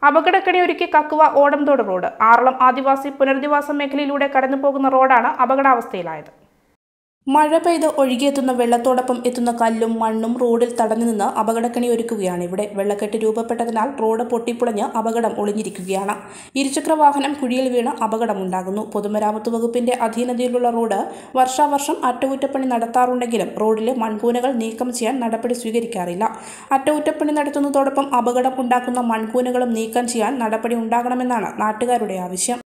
അപകടക്കണി ഒരുക്കി കക്കുവ ഓടംതോട് റോഡ് ആറളം ആദിവാസി പുനരധിവാസ മേഖലയിലൂടെ കടന്നു പോകുന്ന റോഡാണ് അപകടാവസ്ഥയിലായത് മഴ പെയ്ത് ഒഴുകിയെത്തുന്ന വെള്ളത്തോടൊപ്പം എത്തുന്ന കല്ലും മണ്ണും റോഡിൽ തടഞ്ഞു നിന്ന് അപകടക്കണി ഒരുക്കുകയാണ് ഇവിടെ വെള്ളക്കെട്ട് രൂപപ്പെട്ടതിനാൽ റോഡ് പൊട്ടിപ്പൊളഞ്ഞ് അപകടം ഒളിഞ്ഞിരിക്കുകയാണ് ഇരുചക്ര വാഹനം കുഴിയിൽ വീണ് അപകടമുണ്ടാകുന്നു പൊതുമരാമത്ത് വകുപ്പിന്റെ അധീനതയിലുള്ള റോഡ് വർഷാവർഷം അറ്റകുറ്റപ്പണി നടത്താറുണ്ടെങ്കിലും റോഡിലെ മൺകൂനകൾ നീക്കം ചെയ്യാൻ നടപടി സ്വീകരിക്കാറില്ല അറ്റകുറ്റപ്പണി നടത്തുന്നതോടൊപ്പം അപകടം ഉണ്ടാക്കുന്ന മൺകൂനകളും നീക്കം ചെയ്യാൻ നടപടി ഉണ്ടാകണമെന്നാണ് നാട്ടുകാരുടെ ആവശ്യം